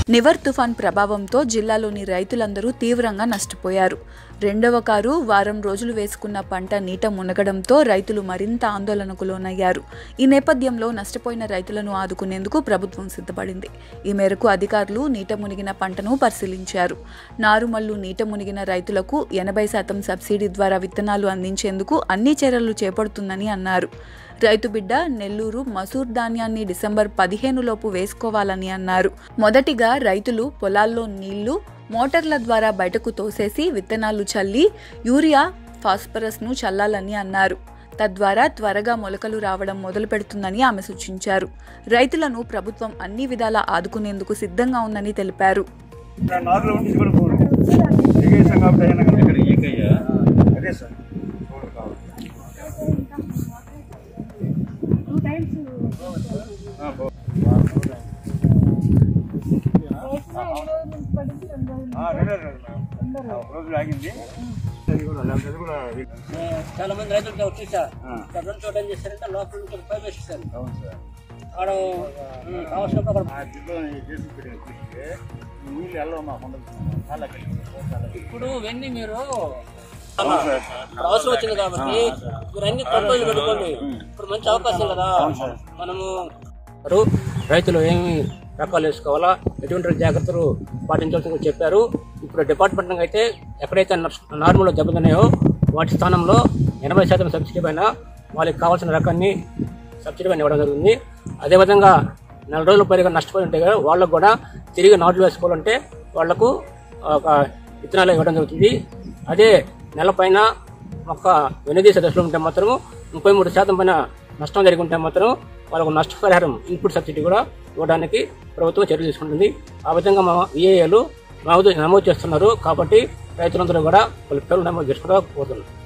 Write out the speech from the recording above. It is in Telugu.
నివర్ తుఫాన్ ప్రభావంతో జిల్లాలోని రైతులందరూ తీవ్రంగా నష్టపోయారు రెండవ కారు వారం రోజులు వేసుకున్న పంట నీట మునగడంతో రైతులు మరింత ఆందోళనకు లోనయ్యారు ఈ నేపథ్యంలో నష్టపోయిన రైతులను ఆదుకునేందుకు ప్రభుత్వం సిద్ధపడింది ఈ మేరకు అధికారులు నీట మునిగిన పంటను పరిశీలించారు నారుమల్లు నీట మునిగిన రైతులకు ఎనభై శాతం సబ్సిడీ ద్వారా విత్తనాలు అందించేందుకు అన్ని చర్యలు చేపడుతుందని అన్నారు రైతు బిడ్డ నెల్లూరు మసూర్ ధాన్యాన్ని డిసెంబర్ పదిహేను లోపు వేసుకోవాలని అన్నారు మొదటిగా రైతులు పొలాల్లో నీళ్లు మోటార్ల ద్వారా బయటకు తోసేసి విత్తనాలు చల్లి యూరియా ఫాస్ఫరస్ను చల్లాలని అన్నారు తద్వారా త్వరగా మొలకలు రావడం మొదలు పెడుతుందని ఆమె సూచించారు రైతులను ప్రభుత్వం అన్ని విధాలా ఆదుకునేందుకు సిద్ధంగా ఉందని తెలిపారు నాలుగులో ఉండి కూడా పోను ఏకైసం కాబట్టి అయినా కానీ ఇక్కడ ఏకయ్య అదే సార్ ఆ, పో. ఆ, రెండు రోజులు మేడం. ఆ, ఒక రోజు ఆగింది అది కూడా అది కూడా చాలా మంది రైతులతో వచ్చేసా ఆ. రెండు చోట ఏం చేస్తారంటే లోపల నుంచి ఒక పైప్ వేసేస్తారు అవును సార్ ఆడ ఉమ్, కావాల్సినప్పుడు అక్కడ ఆ జిల్లా చేసి పెట్టిన చూస్తే నీళ్ళు వెళ్ళవు మాకు ఉండదు చాలా కష్టం. ఇప్పుడు ఇవన్నీ మీరు అవును సార్. ఇప్పుడు అవసరం వచ్చింది కాబట్టి మీరు అన్ని కంట్రోల్ పెట్టుకోండి ఇప్పుడు మంచి అవకాశం కదా మనము ఇప్పుడు రైతులు ఏమి రకాలు వేసుకోవాలా ఎటువంటి జాగ్రత్తలు పాటించాల్సింది చెప్పారు ఇప్పుడు డిపార్ట్మెంట్ అయితే ఎక్కడైతే నార్మల్ దెబ్బతిన్నాయో వాటి స్థానంలో ఎనభై శాతం సబ్సిడీ పైన వాళ్ళకి కావాల్సిన రకాన్ని సబ్సిడీ పైన ఇవ్వడం జరుగుతుంది అదేవిధంగా నెల రోజుల పైగా నష్టపోయి ఉంటే కదా వాళ్ళకు కూడా తిరిగి నాట్లు వేసుకోవాలంటే వాళ్లకు ఒక విత్తనాలు ఇవ్వడం జరుగుతుంది అదే నెల పైన మొక్క వెనుదీసే దశలో ఉంటే మాత్రం ముప్పై మూడు శాతం పైన నష్టం జరిగి ఉంటే మాత్రం వాళ్ళకు నష్టపరిహారం ఇన్పుట్ సబ్సిడీ కూడా ఇవ్వడానికి ప్రభుత్వం చర్యలు తీసుకుంటుంది ఆ విధంగా మా విఏఏలు నమోదు నమోదు చేస్తున్నారు కాబట్టి రైతులందరూ కూడా వాళ్ళ పేర్లు నమోదు చేసుకోవడం పోతున్నారు